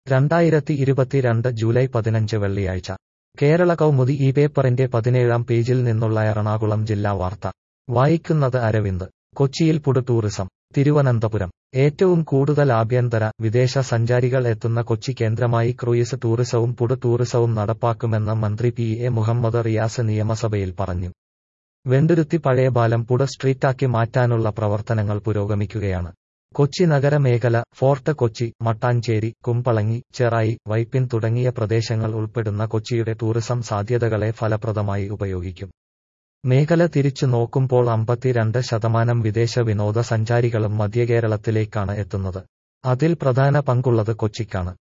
രണ്ടായിരത്തി ഇരുപത്തിരണ്ട് ജൂലൈ പതിനഞ്ച് വെള്ളിയാഴ്ച കേരള കൗമുദി ഈ പേപ്പറിന്റെ പതിനേഴാം പേജിൽ നിന്നുള്ള എറണാകുളം ജില്ലാ വാർത്ത വായിക്കുന്നത് അരവിന്ദ് കൊച്ചിയിൽ പുട് ടൂറിസം തിരുവനന്തപുരം ഏറ്റവും കൂടുതൽ ആഭ്യന്തര വിദേശ സഞ്ചാരികൾ എത്തുന്ന കൊച്ചി കേന്ദ്രമായി ക്രൂയിസ് ടൂറിസവും പുട് ടൂറിസവും നടപ്പാക്കുമെന്ന് മന്ത്രി പി എ മുഹമ്മദ് റിയാസ് നിയമസഭയിൽ പറഞ്ഞു വെണ്ടുരുത്തി പഴയപാലം പുട സ്ട്രീറ്റാക്കി മാറ്റാനുള്ള പ്രവർത്തനങ്ങൾ പുരോഗമിക്കുകയാണ് കൊച്ചി നഗരമേഖല ഫോർട്ട് കൊച്ചി മട്ടാഞ്ചേരി കുമ്പളങ്ങി ചെറായി വൈപ്പിൻ തുടങ്ങിയ പ്രദേശങ്ങൾ ഉൾപ്പെടുന്ന കൊച്ചിയുടെ ടൂറിസം സാധ്യതകളെ ഫലപ്രദമായി ഉപയോഗിക്കും മേഖല തിരിച്ചു നോക്കുമ്പോൾ അമ്പത്തിരണ്ട് ശതമാനം വിദേശ വിനോദസഞ്ചാരികളും മധ്യകേരളത്തിലേക്കാണ് എത്തുന്നത് അതിൽ പ്രധാന പങ്കുള്ളത് കൊച്ചിക്കാണ്